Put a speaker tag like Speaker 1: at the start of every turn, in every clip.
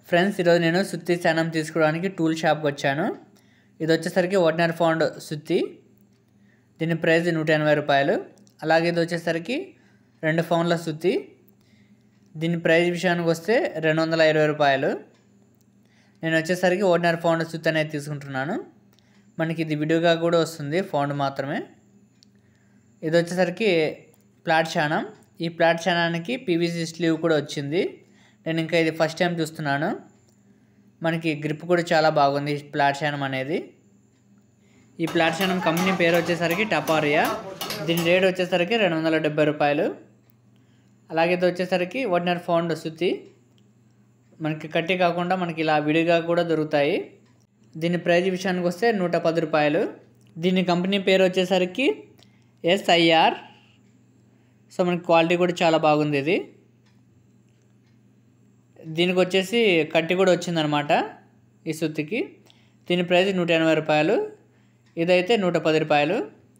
Speaker 1: friends ఈరోజు నేను సుత్తి శానం తీసుకోవడానికి టూల్ షాప్కి వచ్చాను ఇది వచ్చేసరికి ఒకటిన్నర పౌండ్ సుత్తి దీని ప్రైస్ నూట ఎనభై రూపాయలు అలాగే ఇది వచ్చేసరికి రెండు పౌండ్ల సుత్తి దీని ప్రైస్ విషయానికి వస్తే రెండు వందల ఇరవై రూపాయలు నేను వచ్చేసరికి ఒకటిన్నర పౌండ్ సుత్తి అనేది తీసుకుంటున్నాను మనకి ఇది విడిగా కూడా వస్తుంది పౌండ్ మాత్రమే ఇది వచ్చేసరికి ప్లాట్ శానం ఈ ప్లాట్ శానానికి పీవీసీ స్లీవ్ కూడా వచ్చింది నేను ఇంకా ఇది ఫస్ట్ టైం చూస్తున్నాను మనకి గ్రిప్ కూడా చాలా బాగుంది ఈ ప్లాట్ శానం అనేది ఈ ప్లాట్ శానం కంపెనీ పేరు వచ్చేసరికి టపారియా దీని రేట్ వచ్చేసరికి రెండు వందల డెబ్బై రూపాయలు అలాగే ఇది వచ్చేసరికి ఒకటిన్నర పౌండ్ సుత్తి మనకి కట్టి కాకుండా మనకి ఇలా విడిగా కూడా దొరుకుతాయి దీని ప్రైజ్ విషయానికి వస్తే నూట పది రూపాయలు దీని కంపెనీ పేరు వచ్చేసరికి ఎస్ఐఆర్ సో మనకి క్వాలిటీ కూడా చాలా బాగుంది ఇది దీనికి వచ్చేసి కట్టి కూడా వచ్చిందనమాట ఈ సుత్తికి దీని ప్రైస్ నూట ఎనభై రూపాయలు ఇదైతే నూట పది రూపాయలు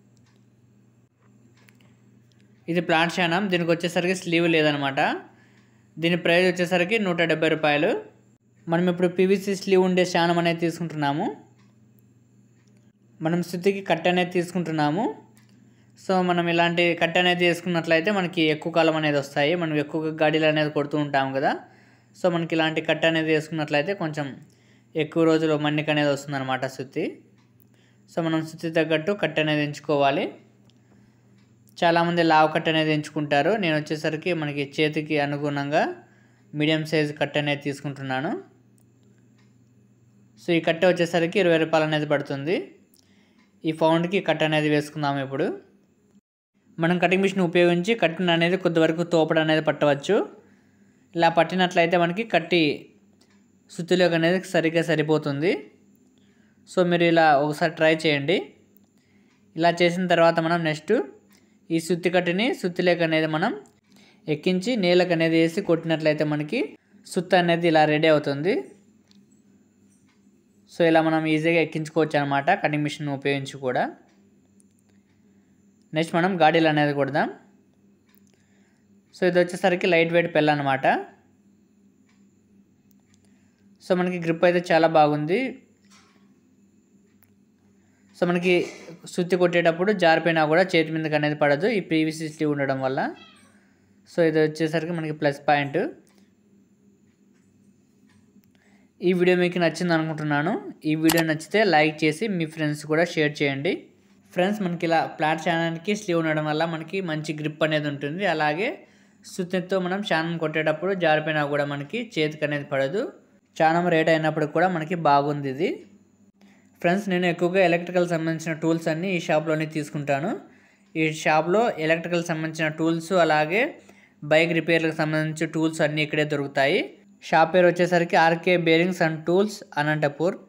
Speaker 1: ఇది ప్లాంట్ శానం దీనికి వచ్చేసరికి స్లీవ్ లేదనమాట దీని ప్రైస్ వచ్చేసరికి నూట డెబ్బై రూపాయలు మనం ఇప్పుడు పీవీసీ స్లీవ్ ఉండే శానం అనేది తీసుకుంటున్నాము మనం సుత్తికి కట్ అనేది తీసుకుంటున్నాము సో మనం ఇలాంటి కట్ అనేది వేసుకున్నట్లయితే మనకి ఎక్కువ కాలం అనేది వస్తాయి మనం ఎక్కువగా గాడీలు అనేది కొడుతూ ఉంటాం కదా సో మనకి ఇలాంటి కట్ అనేది వేసుకున్నట్లయితే కొంచెం ఎక్కువ రోజులు మన్నిక అనేది వస్తుందన్నమాట సుత్తి సో మనం సుత్తి తగ్గట్టు కట్ అనేది ఎంచుకోవాలి చాలామంది లావ్ కట్ అనేది ఎంచుకుంటారు నేను వచ్చేసరికి మనకి చేతికి అనుగుణంగా మీడియం సైజ్ కట్ అనేది తీసుకుంటున్నాను సో ఈ కట్ట వచ్చేసరికి ఇరవై రూపాయలు అనేది పడుతుంది ఈ పౌండ్కి కట్ అనేది వేసుకుందాము ఇప్పుడు మనం కటింగ్ మిషన్ ఉపయోగించి కట్టిన అనేది కొద్దివరకు తోపడం అనేది పట్టవచ్చు ఇలా పట్టినట్లయితే మనకి కట్టి సుత్తిలోకి అనేది సరిగ్గా సరిపోతుంది సో మీరు ఇలా ఒకసారి ట్రై చేయండి ఇలా చేసిన తర్వాత మనం నెక్స్ట్ ఈ సుత్తి కట్టిని సుత్తిలేక అనేది మనం ఎక్కించి నీళ్ళకి అనేది వేసి కొట్టినట్లయితే మనకి సుత్తి అనేది ఇలా రెడీ అవుతుంది సో ఇలా మనం ఈజీగా ఎక్కించుకోవచ్చు అనమాట కటింగ్ మిషన్ ఉపయోగించి కూడా నెక్స్ట్ మనం గాడీలు అనేది కొడదాం సో ఇది వచ్చేసరికి లైట్ వెయిట్ పెళ్ళ అనమాట సో మనకి గ్రిప్ అయితే చాలా బాగుంది సో మనకి సుత్తి కొట్టేటప్పుడు జారిపోయినా కూడా చేతి మీదకి అనేది పడదు ఈ పీవీసీ స్లీవ్ ఉండడం వల్ల సో ఇది వచ్చేసరికి మనకి ప్లస్ పాయింట్ ఈ వీడియో మీకు నచ్చింది అనుకుంటున్నాను ఈ వీడియో నచ్చితే లైక్ చేసి మీ ఫ్రెండ్స్ కూడా షేర్ చేయండి ఫ్రెండ్స్ మనకి ఇలా ప్లాట్ ఛానల్కి స్లీవ్ ఉండడం వల్ల మనకి మంచి గ్రిప్ అనేది ఉంటుంది అలాగే సుత్తితో మనం ఛానల్ కొట్టేటప్పుడు జారిపోయినా కూడా మనకి చేతికి అనేది పడదు చాలా రేట్ అయినప్పుడు కూడా మనకి బాగుంది ఇది ఫ్రెండ్స్ నేను ఎక్కువగా ఎలక్ట్రికల్ సంబంధించిన టూల్స్ అన్నీ ఈ షాప్లోనే తీసుకుంటాను ఈ షాప్లో ఎలక్ట్రికల్ సంబంధించిన టూల్స్ అలాగే బైక్ రిపేర్లకు సంబంధించిన టూల్స్ అన్నీ ఇక్కడే దొరుకుతాయి షాప్ పేరు వచ్చేసరికి RK bearings and tools Anantapur